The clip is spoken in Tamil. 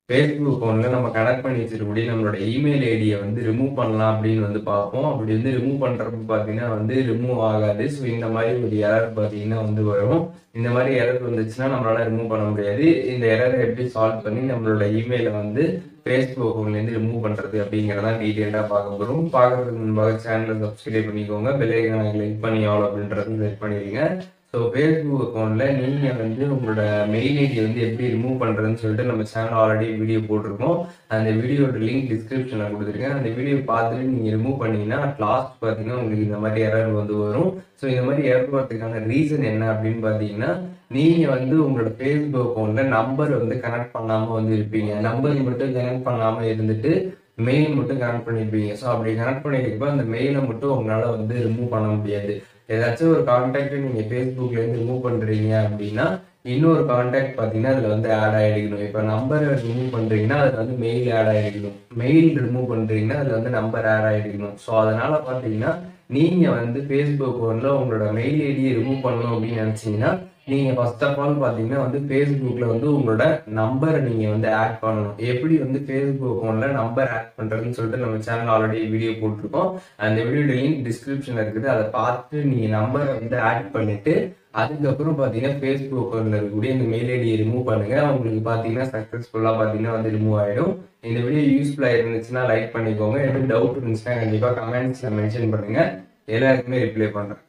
ஃபேஸ்புக் அக்கௌண்ட்ல நம்ம கனெக்ட் பண்ணி வச்சிருக்கக்கூடிய நம்மளோட இமெயில் ஐடியை வந்து ரிமூவ் பண்ணலாம் அப்படின்னு வந்து பார்ப்போம் அப்படி வந்து ரிமூவ் பண்றப்ப பார்த்தீங்கன்னா வந்து ரிமூவ் ஆகாது ஸோ இந்த மாதிரி ஒரு எரர் பார்த்தீங்கன்னா வந்து வரும் இந்த மாதிரி எரர் வந்துச்சுன்னா நம்மளால ரிமூவ் பண்ண முடியாது இந்த எரரை எப்படி சால்வ் பண்ணி நம்மளோட இமெயிலை வந்து ஃபேஸ்புக் அக்கௌண்ட்லேருந்து ரிமூவ் பண்ணுறது அப்படிங்கிறத டீட்டெயிலாக பார்க்க போகிறோம் பார்க்கறதுக்கு முன்பாக சேனலை சப்ஸ்கிரைப் பண்ணிக்கோங்க பெல்லைக்கான கிளிக் பண்ணி ஆல் அப்படின்றது செட் பண்ணிடுங்க ஸோ ஃபேஸ்புக் அக்கௌண்ட்டில் நீங்கள் வந்து உங்களோட மெயில் ஐடி வந்து எப்படி ரிமூவ் பண்ணுறதுன்னு சொல்லிட்டு நம்ம சேனல் ஆல்ரெடி வீடியோ போட்டிருக்கோம் அந்த வீடியோட லிங்க் டிஸ்கிரிப்ஷனில் கொடுத்துருக்கேன் அந்த வீடியோ பார்த்துட்டு நீங்கள் ரிமூவ் பண்ணீங்கன்னா லாஸ்ட் பார்த்தீங்கன்னா உங்களுக்கு இந்த மாதிரி எரர் வந்து வரும் ஸோ இந்த மாதிரி எரர் வரதுக்கான ரீசன் என்ன அப்படின்னு பார்த்தீங்கன்னா நீங்கள் வந்து உங்களோட ஃபேஸ்புக் அக்கௌண்ட்டில் நம்பர் வந்து கனெக்ட் பண்ணாமல் வந்து இருப்பீங்க நம்பர் மட்டும் கனெக்ட் பண்ணாமல் இருந்துட்டு மெயில் மட்டும் கனெக்ட் பண்ணியிருப்பீங்க ஸோ அப்படி கனெக்ட் பண்ணியிருக்கப்ப அந்த மெயிலை மட்டும் உங்களால் வந்து ரிமூவ் பண்ண முடியாது ஏதாச்சும் ஒரு கான்டாக்ட் நீங்கள் ஃபேஸ்புக்லேருந்து ரிமூவ் பண்ணுறீங்க அப்படின்னா இன்னொரு கான்டாக்ட் பார்த்தீங்கன்னா அதில் வந்து ஆட் ஆகிருக்கணும் இப்போ நம்பரை ரிமூவ் பண்ணுறீங்கன்னா அதில் வந்து மெயில் ஆட் ஆகிருக்கணும் மெயில் ரிமூவ் பண்ணுறீங்கன்னா அதில் வந்து நம்பர் ஆட் ஆகிருக்கணும் ஸோ அதனால் பார்த்தீங்கன்னா நீங்கள் வந்து ஃபேஸ்புக் அக்கௌண்ட்டில் உங்களோட மெயில் ஐடியை ரிமூவ் பண்ணணும் அப்படின்னு நினச்சிங்கன்னா நீங்கள் ஃபர்ஸ்ட் ஆஃப் ஆல் பார்த்தீங்கன்னா வந்து ஃபேஸ்புக்கில் வந்து உங்களோட நம்பரை நீங்கள் வந்து ஆட் பண்ணணும் எப்படி வந்து ஃபேஸ்புக் அக்கௌண்ட்டில் நம்பர் ஆட் பண்ணுறதுன்னு சொல்லிட்டு நம்ம சேனல் ஆல்ரெடி வீடியோ போட்டிருக்கோம் அந்த வீடியோ லிங்க் டிஸ்கிரிப்ஷனில் இருக்குது அதை பார்த்து நீங்கள் நம்பரை வந்து ஆட் பண்ணிவிட்டு அதுக்கப்புறம் பார்த்தீங்கன்னா ஃபேஸ்புக் அக்கௌண்ட்டில் இருக்கக்கூடிய இந்த மெயில் ஐடியை ரிமூவ் பண்ணுங்கள் உங்களுக்கு பார்த்தீங்கன்னா சக்ஸஸ்ஃபுல்லாக பார்த்தீங்கன்னா வந்து ரிமூவ் ஆகிடும் இந்த வீடியோ யூஸ்ஃபுல்லாக இருந்துச்சுன்னா லைக் பண்ணிக்கோங்க எதுவும் டவுட் இருந்துச்சுன்னா கண்டிப்பாக கமெண்ட்ஸில் மென்ஷன் பண்ணுங்கள் எல்லாருக்குமே ரிப்ளை பண்ணுறேன்